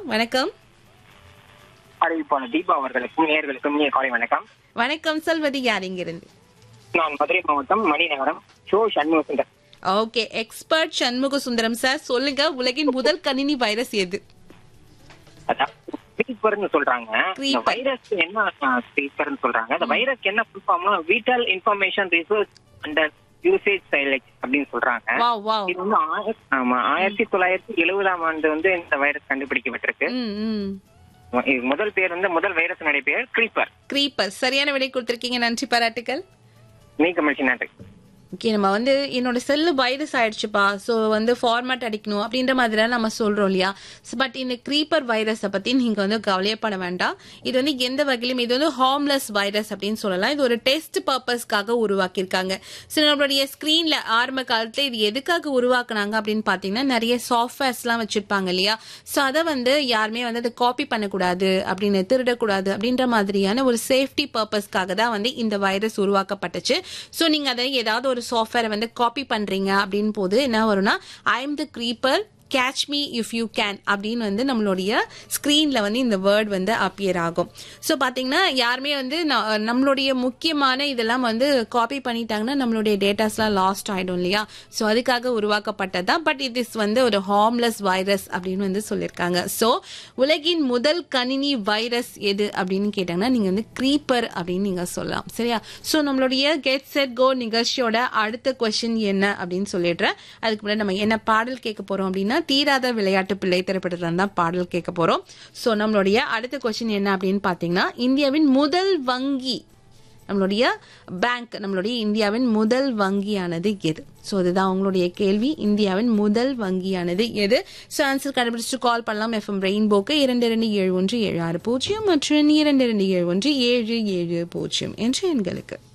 வணக்கம் அறிவிப்பான தீபா அவர்களுக்கும் நேயர்களுக்கும் இனிய காலை வணக்கம் வணக்கம் சொல்வது யார் இங்கிருந்து நான் மதுரை மாவட்டம் மணிநகரம் ஷோ Shanmugasundar okay expert Shanmuga Sundaram sir சொல்லுங்க உலகின் முதல் கணினி வைரஸ் எது அதான் ஸ்பீக்கர்னு சொல்றாங்க இந்த Creeper. வைரஸ் என்ன ஸ்பீக்கர்னு சொல்றாங்க இந்த வைரஸ் என்ன ஃபுல் ஃபார்ம்னா vital information resource under usage select அப்படின்னு சொல்றாங்க வாவ் வாவ் இது வந்து ஆயிர- ஆமா ஆயிரத்தி தொள்ளாயிரத்தி எழுபதாம் ஆண்டு வந்து இந்த வைரஸ் கண்டுபிடிக்கப்பட்டிருக்கு ம் ம் இது முதல் பேர் வந்து முதல் வைரஸினுடைய பேர் கிரீப்பர் கிரீப்பர் சரியான விடை கொடுத்திருக்கீங்க நன்றி பாராட்டுகள் நீக்க மனுஷன் நன்றி ஓகே நம்ம வந்து என்னோட செல்லு வைரஸ் ஆயிடுச்சுப்பா ஸோ வந்து ஃபார்மேட் அடிக்கணும் அப்படின்ற மாதிரி நம்ம சொல்றோம் இல்லையா பட் இந்த க்ரீப்பர் வைரஸை பத்தி நீங்க வந்து கவலையப்பட வேண்டாம் இது வந்து எந்த வகையிலும் இது வந்து ஹார்ம்லெஸ் வைரஸ் அப்படின்னு சொல்லலாம் இது ஒரு டெஸ்ட் பர்பஸ்க்காக உருவாக்கியிருக்காங்க ஸோ நம்மளுடைய ஸ்க்ரீன்ல ஆரம்ப காலத்துல இது எதுக்காக உருவாக்குனாங்க அப்படின்னு பாத்தீங்கன்னா நிறைய சாஃப்ட்வேர்ஸ்லாம் வச்சிருப்பாங்க இல்லையா ஸோ அதை வந்து யாருமே வந்து அதை காப்பி பண்ணக்கூடாது அப்படின்னு திருடக்கூடாது அப்படின்ற மாதிரியான ஒரு சேஃப்டி பர்பஸ்க்காக தான் வந்து இந்த வைரஸ் உருவாக்கப்பட்டுச்சு ஸோ நீங்க அதை ஏதாவது ஒரு சாஃப்ட்வேரை வந்து காப்பி பண்றீங்க அப்படின்னு போது என்ன வரும்னா I am the creeper catch me if you can அப்படின்னு வந்து நம்மளுடைய ஸ்க்ரீனில் வந்து இந்த வேர்ட் வந்து அப்பியர் ஆகும் ஸோ பார்த்தீங்கன்னா யாருமே வந்து ந- நம்மளுடைய முக்கியமான இதெல்லாம் வந்து காப்பி பண்ணிட்டாங்கன்னா நம்மளுடைய டேட்டாஸ்லாம் லாஸ்ட் ஆகிடும் இல்லையா ஸோ அதுக்காக உருவாக்கப்பட்டதா பட் இது வந்து ஒரு ஹார்ம்லெஸ் வைரஸ் அப்படின்னு வந்து சொல்லியிருக்காங்க ஸோ உலகின் முதல் கணினி வைரஸ் எது அப்படின்னு கேட்டாங்கன்னா நீங்கள் வந்து க்ரீப்பர் அப்படின்னு நீங்கள் சொல்லலாம் சரியா ஸோ நம்மளுடைய கெட் செட் கோ நிகழ்ச்சியோட அடுத்த கொஸ்டின் என்ன அப்படின்னு சொல்லிடுறேன் அதுக்கு முன்னாடி நம்ம என்ன பாடல் கேட்க போறோம் அப்படின்னா தீராத விளையாட்டு பிள்ளை திரைப்படத்துல தான் பாடல் கேட்க போறோம் ஸோ நம்மளுடைய அடுத்த கொஸ்டின் என்ன அப்படின்னு பார்த்தீங்கன்னா இந்தியாவின் முதல் வங்கி நம்மளுடைய பேங்க் நம்மளுடைய இந்தியாவின் முதல் வங்கியானது எது ஸோ அதுதான் உங்களுடைய கேள்வி இந்தியாவின் முதல் வங்கியானது எது ஸோ ஆன்சர் கண்டுபிடிச்சிட்டு கால் பண்ணலாம் எஃப்எம் ரெயின்போக்கு இரண்டு இரண்டு ஏழு ஒன்று ஏழு ஆறு பூஜ்ஜியம் மற்றும் இரண்டு இரண்டு ஏழு ஒன்று ஏழு ஏழு பூஜ்ஜியம் என்ற எண்களுக்கு